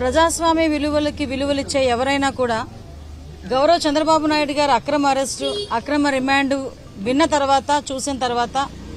ప్రజాస్వామ్య విలువలకి విలువలిచ్చే ఎవరైనా కూడా గౌరవ చంద్రబాబు నాయుడు గారు అక్రమ అరెస్టు అక్రమ రిమాండ్ విన్న తర్వాత చూసిన తర్వాత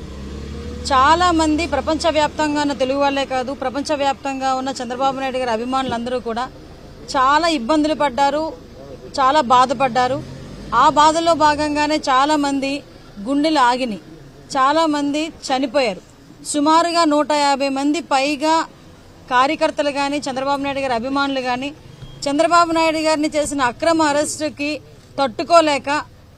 చాలా మంది ప్రపంచవ్యాప్తంగా ఉన్న తెలుగు వాళ్ళే కాదు ప్రపంచవ్యాప్తంగా ఉన్న చంద్రబాబు నాయుడు గారి అభిమానులందరూ కూడా చాలా ఇబ్బందులు పడ్డారు చాలా బాధపడ్డారు ఆ బాధలో భాగంగానే చాలా మంది గుండెలు ఆగినాయి చాలా మంది చనిపోయారు సుమారుగా నూట యాభై మంది పైగా కార్యకర్తలు కానీ చంద్రబాబు నాయుడు గారి అభిమానులు కానీ చంద్రబాబు నాయుడు గారిని చేసిన అక్రమ అరెస్టుకి తట్టుకోలేక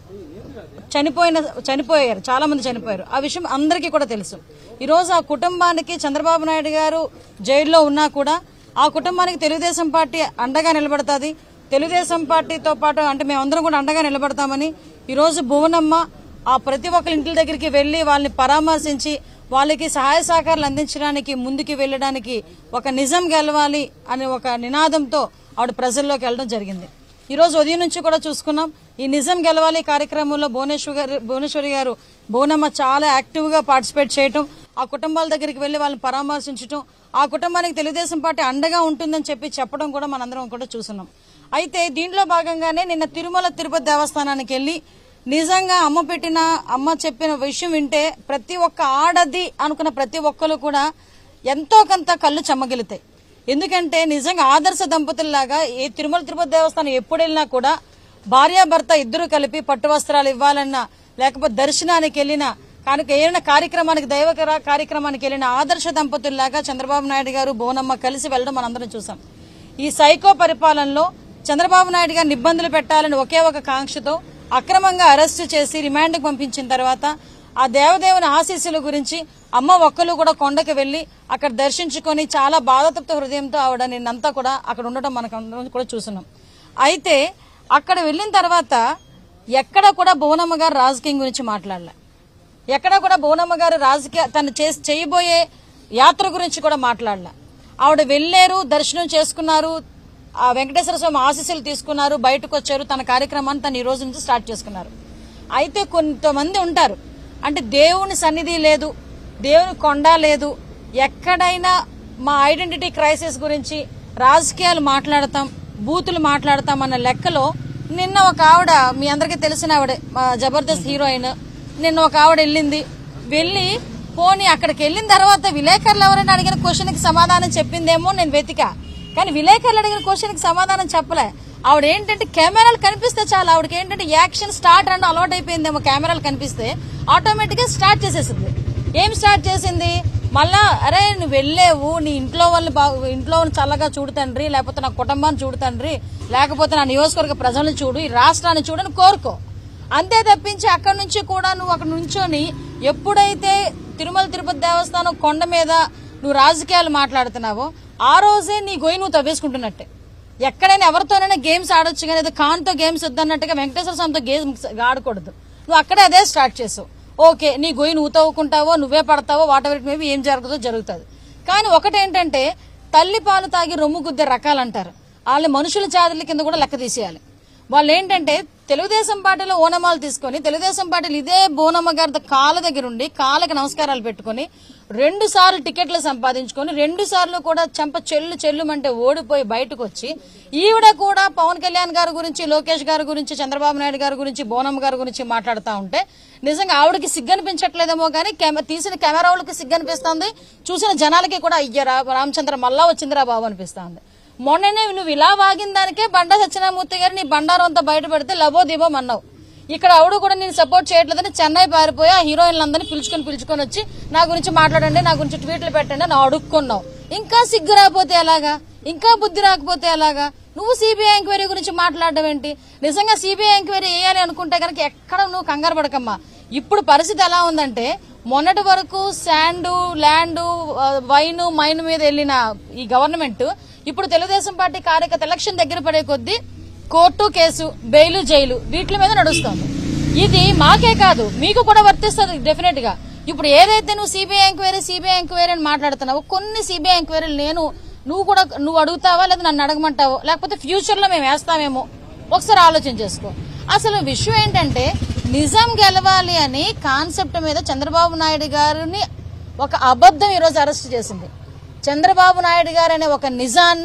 చనిపోయిన చనిపోయారు చాలా మంది చనిపోయారు ఆ విషయం అందరికీ కూడా తెలుసు ఈరోజు ఆ కుటుంబానికి చంద్రబాబు నాయుడు గారు జైల్లో ఉన్నా కూడా ఆ కుటుంబానికి తెలుగుదేశం పార్టీ అండగా నిలబడుతుంది తెలుగుదేశం పార్టీతో పాటు అంటే మేమందరం కూడా అండగా నిలబడతామని ఈరోజు భువనమ్మ ఆ ప్రతి ఒక్కరి ఇంటి దగ్గరికి వెళ్లి వాళ్ళని పరామర్శించి వాళ్ళకి సహాయ సహకారాలు అందించడానికి ముందుకు వెళ్ళడానికి ఒక నిజం గెలవాలి అనే ఒక నినాదంతో ఆవిడ ప్రజల్లోకి వెళ్ళడం జరిగింది ఈ రోజు ఉదయం నుంచి కూడా చూసుకున్నాం ఈ నిజం గెలవాలి కార్యక్రమంలో భువనేశ్వర్ గారు భువనేశ్వరి గారు భువనమ్మ చాలా యాక్టివ్ గా పార్టిసిపేట్ చేయటం ఆ కుటుంబాల దగ్గరికి వెళ్లి వాళ్ళని పరామర్శించడం ఆ కుటుంబానికి తెలుగుదేశం పార్టీ అండగా ఉంటుందని చెప్పి చెప్పడం కూడా మనందరం కూడా చూస్తున్నాం అయితే దీంట్లో భాగంగానే నిన్న తిరుమల తిరుపతి దేవస్థానానికి వెళ్లి నిజంగా అమ్మ పెట్టిన అమ్మ చెప్పిన విషయం వింటే ప్రతి ఒక్క ఆడది అనుకున్న ప్రతి ఒక్కరు కూడా ఎంతో కొంత కళ్ళు చెమ్మగిలుతాయి ఎందుకంటే నిజంగా ఆదర్శ దంపతుల్లాగా ఏ తిరుమల తిరుపతి దేవస్థానం ఎప్పుడు వెళ్ళినా కూడా భార్యాభర్త ఇద్దరు కలిపి పట్టు వస్త్రాలు ఇవ్వాలన్నా లేకపోతే దర్శనానికి వెళ్ళినా కనుక ఏదైనా కార్యక్రమానికి దైవ కర- కార్యక్రమానికి వెళ్ళిన ఆదర్శ దంపతుల్లాగా చంద్రబాబు నాయుడు గారు బోనమ్మ కలిసి వెళ్ళడం మనందరం చూసాం ఈ సైకో పరిపాలనలో చంద్రబాబు నాయుడు గారిని ఇబ్బందులు పెట్టాలని ఒకే ఒక కాంక్షతో అక్రమంగా అరెస్టు చేసి రిమాండ్కి పంపించిన తర్వాత ఆ దేవదేవుని ఆశీస్సుల గురించి అమ్మ ఒక్కరు కూడా కొండకి వెళ్లి అక్కడ దర్శించుకొని చాలా బాధతప్త హృదయంతో ఆవిడ నిన్నంతా కూడా అక్కడ ఉండటం మనకు అందరం కూడా చూస్తున్నాం అయితే అక్కడ వెళ్ళిన తర్వాత ఎక్కడ కూడా భువనమ్మ గారు రాజకీయం గురించి మాట్లాడలే ఎక్కడ కూడా భువనమ్మ గారు రాజకీయ తను చేసి చేయబోయే యాత్ర గురించి కూడా మాట్లాడలే ఆవిడ వెళ్ళారు దర్శనం చేసుకున్నారు ఆ వెంకటేశ్వర స్వామి ఆశీస్సులు తీసుకున్నారు బయటకు వచ్చారు తన కార్యక్రమాన్ని తను ఈ రోజు నుంచి స్టార్ట్ చేసుకున్నారు అయితే కొంతమంది ఉంటారు అంటే దేవుని సన్నిధి లేదు దేవుని కొండ లేదు ఎక్కడైనా మా ఐడెంటిటీ క్రైసిస్ గురించి రాజకీయాలు మాట్లాడతాం బూతులు మాట్లాడతాం అన్న లెక్కలో నిన్న ఒక ఆవిడ మీ అందరికీ తెలిసిన ఆవిడ మా జబర్దస్త్ హీరోయిన్ నిన్న ఒక ఆవిడ వెళ్ళింది వెళ్ళి పోనీ అక్కడికి వెళ్ళిన తర్వాత విలేకరులు ఎవరైనా అడిగిన క్వశ్చన్ కి సమాధానం చెప్పిందేమో నేను వెతికా కానీ విలేకరులు అడిగిన క్వశ్చన్ కి సమాధానం చెప్పలే ఆవిడ ఏంటంటే కెమెరాలు కనిపిస్తే చాలు ఆవిడకి ఏంటంటే యాక్షన్ స్టార్ట్ అని అలవాట్ అయిపోయిందేమో కెమెరాలు కనిపిస్తే ఆటోమేటిక్ గా స్టార్ట్ చేసేసింది ఏం స్టార్ట్ చేసింది మళ్ళా అరే నువ్వు వెళ్ళేవు నీ ఇంట్లో వాళ్ళు బాగు ఇంట్లో వాళ్ళని చల్లగా చూడు తండ్రి లేకపోతే నా కుటుంబాన్ని చూడు తండ్రి లేకపోతే నా నియోజకవర్గ ప్రజలను చూడు ఈ రాష్ట్రాన్ని చూడు అని కోరుకో అంతే తప్పించి అక్కడి నుంచి కూడా నువ్వు అక్కడ నుంచొని ఎప్పుడైతే తిరుమల తిరుపతి దేవస్థానం కొండ మీద నువ్వు రాజకీయాలు మాట్లాడుతున్నావో ఆ రోజే నీ గొయ్యి నువ్వు తవ్వేసుకుంటున్నట్టే ఎక్కడైనా ఎవరితోనైనా గేమ్స్ ఆడొచ్చు కానీ ఏదో ఖాన్తో గేమ్స్ వద్దన్నట్టుగా వెంకటేశ్వర స్వామితో గేమ్స్ ఆడకూడదు నువ్వు అక్కడే అదే స్టార్ట్ చేసావు ఓకే నీ గొయ్యి నువ్వు తవ్వుకుంటావో నువ్వే పడతావో వాట్ ఎవరికి మేబీ ఏం జరుగుతుందో జరుగుతుంది కానీ ఒకటేంటంటే తల్లి పాలు తాగి రొమ్ము గుద్దే రకాలంటారు వాళ్ళని మనుషుల జాతుల కింద కూడా లెక్క తీసేయాలి వాళ్ళు ఏంటంటే తెలుగుదేశం పార్టీలో ఓనమాలు తీసుకొని తెలుగుదేశం పార్టీలు ఇదే బోనమ్మ గారి కాళ్ళ దగ్గర ఉండి కాళ్ళకి నమస్కారాలు పెట్టుకొని రెండు సార్లు టికెట్లు సంపాదించుకొని రెండు సార్లు కూడా చెంప చెల్లు చెల్లుమంటే ఓడిపోయి బయటకు వచ్చి ఈవిడ కూడా పవన్ కళ్యాణ్ గారి గురించి లోకేష్ గారి గురించి చంద్రబాబు నాయుడు గారి గురించి బోనమ్మ గారి గురించి మాట్లాడుతూ ఉంటే నిజంగా ఆవిడకి సిగ్గనిపించట్లేదేమో కానీ కెమె- తీసిన కెమెరా వాళ్ళకి సిగ్గనిపిస్తుంది చూసిన జనాలకి కూడా అయ్య రా- రామచంద్ర మళ్ళా వచ్చిందిరా బాబు అనిపిస్తుంది మొన్ననే నువ్వు ఇలా వాగిన దానికే బండా సత్యనామూర్తి గారు నీ బండారం అంతా బయట పెడితే లబో దిబోం అన్నావు ఇక్కడ ఆవిడ కూడా నేను సపోర్ట్ చేయట్లేదని చెన్నై పారిపోయి ఆ హీరోయిన్లందరినీ పిలుచుకొని పిలుచుకొని వచ్చి నా గురించి మాట్లాడండి నా గురించి ట్వీట్లు పెట్టండి అని అడుక్కున్నావు ఇంకా సిగ్గు రాకపోతే ఎలాగా ఇంకా బుద్ధి రాకపోతే ఎలాగా నువ్వు సిబిఐ ఎంక్వైరీ గురించి మాట్లాడడం ఏంటి నిజంగా సిబిఐ ఎంక్వైరీ వేయాలి అనుకుంటే కనుక ఎక్కడ నువ్వు కంగారు పడకమ్మా ఇప్పుడు పరిస్థితి ఎలా ఉందంటే మొన్నటి వరకు శాండు ల్యాండ్ వైన్ మైన్ మీద వెళ్ళిన ఈ గవర్నమెంట్ ఇప్పుడు తెలుగుదేశం పార్టీ కార్యకర్త ఎలక్షన్ దగ్గర పడే కొద్దీ కోర్టు కేసు బెయిల్ జైలు వీటి మీద నడుస్తోంది ఇది మాకే కాదు మీకు కూడా వర్తిస్తుంది డెఫినెట్ గా ఇప్పుడు ఏదైతే నువ్వు సిబిఐ ఎంక్వైరీ సిబిఐ ఎంక్వైరీ అని మాట్లాడుతున్నావో కొన్ని సిబిఐ ఎంక్వైరీలు నేను నువ్వు కూడా నువ్వు అడుగుతావా లేదా నన్ను అడగమంటావో లేకపోతే ఫ్యూచర్ లో మేము వేస్తామేమో ఒకసారి ఆలోచన చేసుకో అసలు విషయం ఏంటంటే నిజం గెలవాలి అని కాన్సెప్ట్ మీద చంద్రబాబు నాయుడు గారిని ఒక అబద్ధం ఈరోజు అరెస్ట్ చేసింది చంద్రబాబు నాయుడు గారు అనే ఒక నిజాన్ని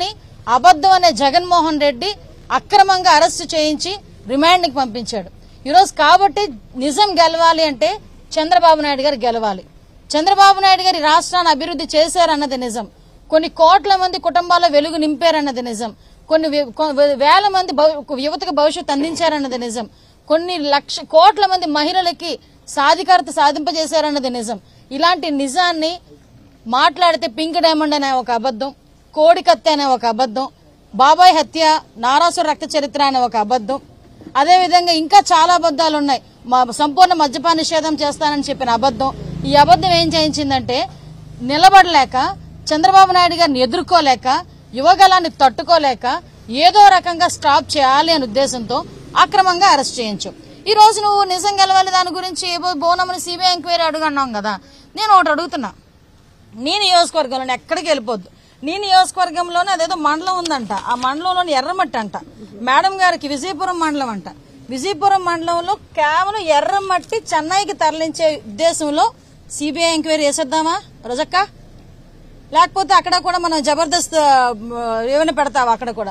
అబద్ధం అనే జగన్మోహన్ రెడ్డి అక్రమంగా అరెస్టు చేయించి రిమాండ్కి పంపించాడు ఈరోజు కాబట్టి నిజం గెలవాలి అంటే చంద్రబాబు నాయుడు గారు గెలవాలి చంద్రబాబు నాయుడు గారి రాష్ట్రాన్ని అభివృద్ధి చేశారన్నది నిజం కొన్ని కోట్ల మంది కుటుంబాల్లో వెలుగు నింపారన్నది నిజం కొన్ని వే- కొ- వేల మంది భవి- యువతకు భవిష్యత్తు అందించారన్నది నిజం కొన్ని లక్ష కోట్ల మంది మహిళలకి సాధికారత సాధింపజేశారన్నది నిజం ఇలాంటి నిజాన్ని మాట్లాడితే పింక్ డైమండ్ అనే ఒక అబద్ధం కోడికత్తి అనే ఒక అబద్ధం బాబాయ్ హత్య నారాసుర రక్త చరిత్ర అనే ఒక అబద్ధం అదేవిధంగా ఇంకా చాలా అబద్ధాలు ఉన్నాయి మా సంపూర్ణ మద్యపాన నిషేధం చేస్తానని చెప్పిన అబద్ధం ఈ అబద్ధం ఏం చేయించిందంటే నిలబడలేక చంద్రబాబు నాయుడు గారిని ఎదుర్కోలేక యువగలాన్ని తట్టుకోలేక ఏదో రకంగా స్టాప్ చేయాలి అనే ఉద్దేశంతో అక్రమంగా అరెస్ట్ చేయించు ఈ రోజు నువ్వు నిజం గెలవాలి దాని గురించి ఏవో బోనమని సిబిఐ ఎంక్వైరీ అడుగన్నాం కదా నేను ఒకటి అడుగుతున్నా నీ నియోజకవర్గంలో ఎక్కడికి వెళ్ళిపోద్దు నీ నియోజకవర్గంలోనే అదేదో మండలం ఉందంట ఆ మండలంలోని ఎర్రమట్టి అంట మేడం గారికి విజయపురం మండలం అంట విజయపురం మండలంలో కేవలం ఎర్రమట్టి చెన్నైకి తరలించే ఉద్దేశంలో సిబిఐ ఎంక్వైరీ చేసేద్దామా రజక్క లేకపోతే అక్కడ కూడా మనం జబర్దస్త్ ఆ, ఏమైనా పెడతావా అక్కడ కూడా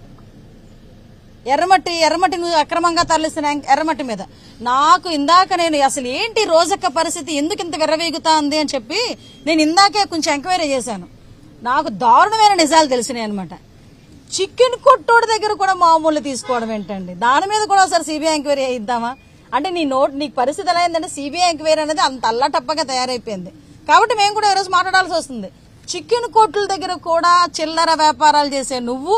ఎర్రమట్టి ఎర్రమట్టి నువ్వు అక్రమంగా తరలిస్తున్న ఎర్రమట్టి మీద నాకు ఇందాక నేను అసలు ఏంటి రోజక్క పరిస్థితి ఎందుకు ఇంత విర్రవీగుతా ఉంది అని చెప్పి నేను ఇందాకే కొంచెం ఎంక్వైరీ చేశాను నాకు దారుణమైన నిజాలు తెలిసినాయి అనమాట చికెన్ కొట్టోడి దగ్గర కూడా మామూలు తీసుకోవడం ఏంటండి దాని మీద కూడా ఒకసారి సిబిఐ ఎంక్వైరీ ఇద్దామా అంటే నీ నోట్ నీకు పరిస్థితి ఎలా అయిందంటే సిబిఐ ఎంక్వైరీ అనేది అంత అల్లాటప్పగా తయారైపోయింది కాబట్టి మేము కూడా ఈరోజు మాట్లాడాల్సి వస్తుంది చికెన్ కొట్టుల దగ్గర కూడా చిల్లర వ్యాపారాలు చేసే నువ్వు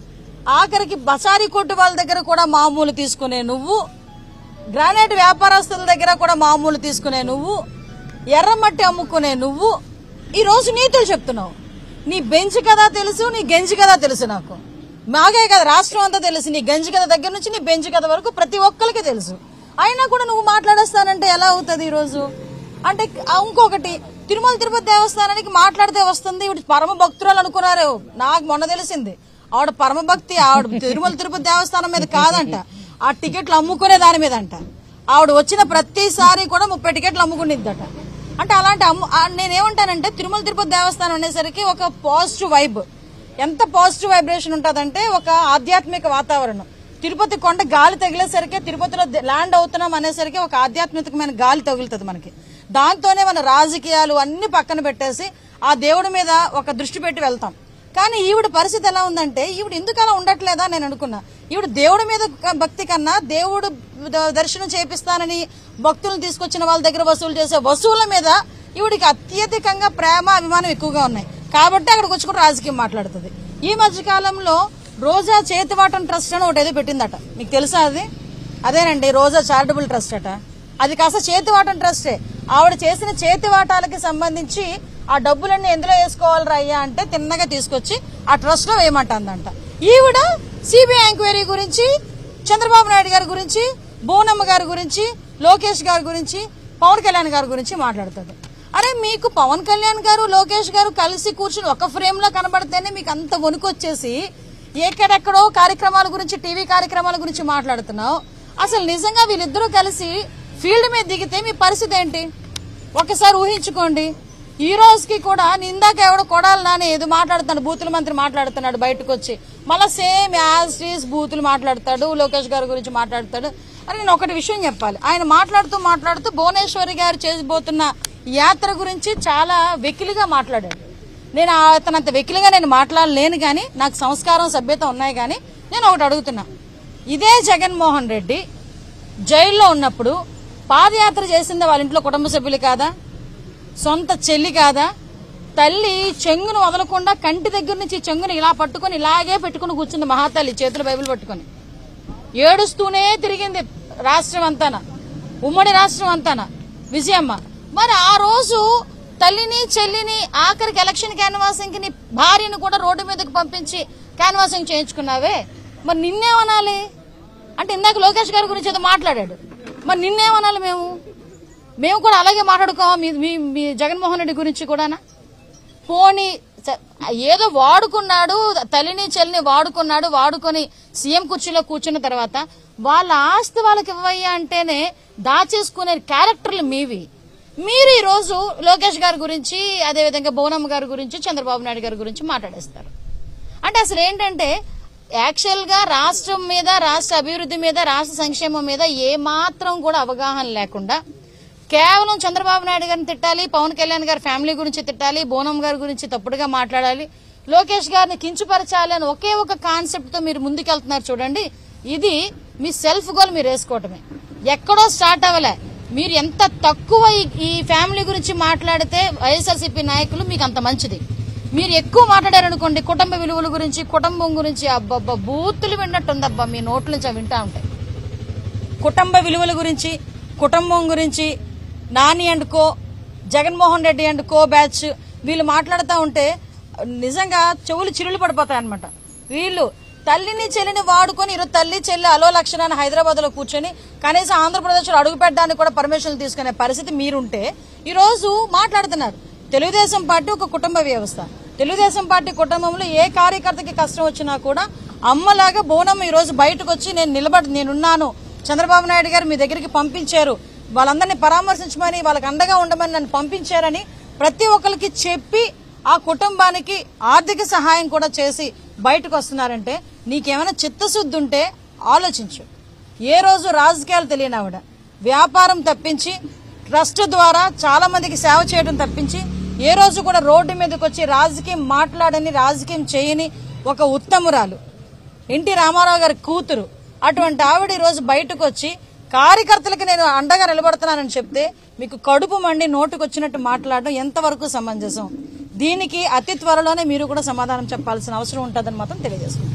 ఆఖరికి బసారీ కొట్టు వాళ్ళ దగ్గర కూడా మామూలు తీసుకునే నువ్వు గ్రానైట్ వ్యాపారస్తుల దగ్గర కూడా మామూలు తీసుకునే నువ్వు ఎర్రమట్టి అమ్ముకునే నువ్వు ఈ రోజు నీతులు చెప్తున్నావు నీ బెంచ్ కదా తెలుసు నీ గెంజి కదా తెలుసు నాకు మాగే కదా రాష్ట్రం అంతా తెలుసు నీ గంజి కథ దగ్గర నుంచి నీ బెంచ్ కథ వరకు ప్రతి ఒక్కరికి తెలుసు అయినా కూడా నువ్వు మాట్లాడేస్తానంటే ఎలా అవుతుంది ఈరోజు అంటే ఆ ఇంకొకటి తిరుమల తిరుపతి దేవస్థానానికి మాట్లాడితే వస్తుంది ఇవి పరమ భక్తురాలు అనుకున్నారు నాకు మొన్న తెలిసింది ఆవిడ పరమ భక్తి ఆవిడ తిరుమల తిరుపతి దేవస్థానం మీద కాదంట ఆ టికెట్లు అమ్ముకునే దాని మీద అంట ఆవిడ వచ్చిన ప్రతిసారి కూడా ముప్పై టికెట్లు అమ్ముకునిద్దట అంటే అలాంటి అమ్ము ఆ నేనేమంటానంటే తిరుమల తిరుపతి దేవస్థానం అనేసరికి ఒక పాజిటివ్ వైబ్ ఎంత పాజిటివ్ వైబ్రేషన్ ఉంటుందంటే ఒక ఆధ్యాత్మిక వాతావరణం తిరుపతి కొండ గాలి తగిలేసరికి తిరుపతిలో ద- ల్యాండ్ అవుతున్నాం అనేసరికి ఒక ఆధ్యాత్మికమైన గాలి తగులుతుంది మనకి దాంతోనే మన రాజకీయాలు అన్ని పక్కన పెట్టేసి ఆ దేవుడి మీద ఒక దృష్టి పెట్టి వెళ్తాం కానీ ఈవిడ పరిస్థితి ఎలా ఉందంటే ఈవిడ ఎందుకు అలా ఉండట్లేదా నేను అనుకున్నా ఈవిడ దేవుడి మీద క- భక్తి కన్నా దేవుడు ద- దర్శనం చేపిస్తానని భక్తులను తీసుకొచ్చిన వాళ్ళ దగ్గర వసూలు చేసే వసూళ్ల మీద ఈవిడికి అత్యధికంగా ప్రేమ అభిమానం ఎక్కువగా ఉన్నాయి కాబట్టి అక్కడికి వచ్చి కూడా రాజకీయం మాట్లాడుతుంది ఈ మధ్య కాలంలో రోజా చేతివాటం ట్రస్ట్ అని ఒకటి ఏదో పెట్టిందట మీకు తెలుసా అది అదేనండి రోజా చారిటబుల్ ట్రస్ట్ అట అది కాస్త చేతివాటం ట్రస్టే ఆవిడ చేసిన చేతివాటాలకి సంబంధించి ఆ డబ్బులన్నీ ఎందులో వేసుకోవాలి అయ్యా అంటే తిన్నగా తీసుకొచ్చి ఆ ట్రస్ట్ లో వేయమంటుందంట ఈవిడ సిబిఐ ఎంక్వైరీ గురించి చంద్రబాబు నాయుడు గారి గురించి బోనమ్మ గారి గురించి లోకేష్ గారి గురించి పవన్ కళ్యాణ్ గారి గురించి మాట్లాడుతుంది అరే మీకు పవన్ కళ్యాణ్ గారు లోకేష్ గారు కలిసి కూర్చుని ఒక ఫ్రేమ్ లో కనబడితేనే మీకు అంత వణుకొచ్చేసి ఎక్కడెక్కడో కార్యక్రమాల గురించి టీవీ కార్యక్రమాల గురించి మాట్లాడుతున్నావు అసలు నిజంగా వీళ్ళిద్దరూ కలిసి ఫీల్డ్ మీద దిగితే మీ పరిస్థితి ఏంటి ఒకసారి ఊహించుకోండి ఈ రోజుకి కూడా ఇందాక ఎవడో కొడాలి నాని ఏదో మాట్లాడుతున్నాడు బూతుల మంత్రి మాట్లాడుతున్నాడు బయటకు వచ్చి మళ్ళీ సేమ్ యాజ్ టీస్ బూతులు మాట్లాడతాడు లోకేష్ గారి గురించి మాట్లాడతాడు అని నేను ఒకటి విషయం చెప్పాలి ఆయన మాట్లాడుతూ మాట్లాడుతూ భువనేశ్వరి గారు చేసిపోతున్న యాత్ర గురించి చాలా వెకిలిగా మాట్లాడాడు నేను అతనంత వెకిలిగా నేను మాట్లాడలేను కానీ నాకు సంస్కారం సభ్యత ఉన్నాయి కానీ నేను ఒకటి అడుగుతున్నా ఇదే జగన్మోహన్ రెడ్డి జైల్లో ఉన్నప్పుడు పాదయాత్ర చేసింది వాళ్ళ ఇంట్లో కుటుంబ సభ్యులు కాదా సొంత చెల్లి కాదా తల్లి చెంగును వదలకుండా కంటి దగ్గర నుంచి చెంగును ఇలా పట్టుకొని ఇలాగే పెట్టుకుని కూర్చుంది మహాతల్లి చేతులు బైబిల్ పట్టుకొని ఏడుస్తూనే తిరిగింది రాష్ట్రం అంతాన ఉమ్మడి రాష్ట్రం అంతాన విజయమ్మ మరి ఆ రోజు తల్లిని చెల్లిని ఆఖరికి ఎలక్షన్ క్యాన్వాసింగ్ ని భార్యను కూడా రోడ్డు మీదకి పంపించి క్యాన్వాసింగ్ చేయించుకున్నావే మరి నిన్నేమనాలి అంటే ఇందాక లోకేష్ గారి గురించి ఏదో మాట్లాడాడు మరి నిన్నేమనాలి మేము మేము కూడా అలాగే మాట్లాడుకోవా మీ మీ మీ జగన్మోహన్ రెడ్డి గురించి కూడానా పోనీ స- ఏదో వాడుకున్నాడు తల్లిని చెల్లిని వాడుకున్నాడు వాడుకొని సీఎం కుర్చీలో కూర్చున్న తర్వాత వాళ్ళ ఆస్తి వాళ్ళకి ఇవ్వయ్యా అంటేనే దాచేసుకునే క్యారెక్టర్లు మీవి మీరు ఈ రోజు లోకేష్ గారి గురించి అదేవిధంగా బోనమ్మ గారి గురించి చంద్రబాబు నాయుడు గారి గురించి మాట్లాడేస్తారు అంటే అసలు ఏంటంటే యాక్చువల్ గా రాష్ట్రం మీద రాష్ట్ర అభివృద్ధి మీద రాష్ట్ర సంక్షేమం మీద ఏ మాత్రం కూడా అవగాహన లేకుండా కేవలం చంద్రబాబు నాయుడు గారిని తిట్టాలి పవన్ కళ్యాణ్ గారి ఫ్యామిలీ గురించి తిట్టాలి బోనం గారి గురించి తప్పుడుగా మాట్లాడాలి లోకేష్ గారిని కించుపరచాలి అని ఒకే ఒక కాన్సెప్ట్ తో మీరు ముందుకెళ్తున్నారు చూడండి ఇది మీ సెల్ఫ్ గోల్ మీరు వేసుకోవటమే ఎక్కడో స్టార్ట్ అవ్వలే మీరు ఎంత తక్కువ ఈ- ఈ ఫ్యామిలీ గురించి మాట్లాడితే వైఎస్ఆర్సీపీ నాయకులు మీకు అంత మంచిది మీరు ఎక్కువ మాట్లాడారనుకోండి కుటుంబ విలువల గురించి కుటుంబం గురించి అబ్బబ్బా బూతులు విన్నట్టుందబ్బా మీ నోట్ల నుంచి అవి వింటా ఉంటాయి కుటుంబ విలువల గురించి కుటుంబం గురించి Nani and co Jaganmohan Reddy and co batch వీళ్ళు మాట్లాడుతూ ఉంటే నిజంగా చెవులు చిరులు పడిపోతాయి అనమాట వీళ్ళు తల్లిని చెల్లిని వాడుకొని ఈరోజు తల్లి చెల్లి అలో లక్షణాన్ని హైదరాబాద్ లో కూర్చొని కనీసం ఆంధ్రప్రదేశ్లో అడుగు పెట్టడానికి కూడా పర్మిషన్లు తీసుకునే పరిస్థితి మీరుంటే ఈ రోజు మాట్లాడుతున్నారు తెలుగుదేశం పార్టీ ఒక కుటుంబ వ్యవస్థ తెలుగుదేశం పార్టీ కుటుంబంలో ఏ కార్యకర్తకి కష్టం వచ్చినా కూడా అమ్మలాగా బోనం ఈ రోజు బయటకు వచ్చి నేను నిలబడి నేనున్నాను చంద్రబాబు నాయుడు గారు మీ దగ్గరికి పంపించారు వాళ్ళందరినీ పరామర్శించమని వాళ్ళకి అండగా ఉండమని నన్ను పంపించారని ప్రతి ఒక్కరికి చెప్పి ఆ కుటుంబానికి ఆర్థిక సహాయం కూడా చేసి బయటకు వస్తున్నారంటే నీకేమైనా చిత్తశుద్ధి ఉంటే ఆలోచించు ఏ రోజు రాజకీయాలు తెలియని ఆవిడ వ్యాపారం తప్పించి ట్రస్ట్ ద్వారా చాలా మందికి సేవ చేయడం తప్పించి ఏ రోజు కూడా రోడ్డు మీదకి వచ్చి రాజకీయం మాట్లాడని రాజకీయం చేయని ఒక ఉత్తమురాలు ఎన్టీ రామారావు గారి కూతురు అటువంటి ఆవిడ ఈ రోజు బయటకు వచ్చి కార్యకర్తలకు నేను అండగా నిలబడుతున్నానని చెప్తే మీకు కడుపు మండి నోటుకు వచ్చినట్టు మాట్లాడడం ఎంతవరకు సమంజసం దీనికి అతి త్వరలోనే మీరు కూడా సమాధానం చెప్పాల్సిన అవసరం ఉంటుందని మాత్రం తెలియజేసుకుంటాను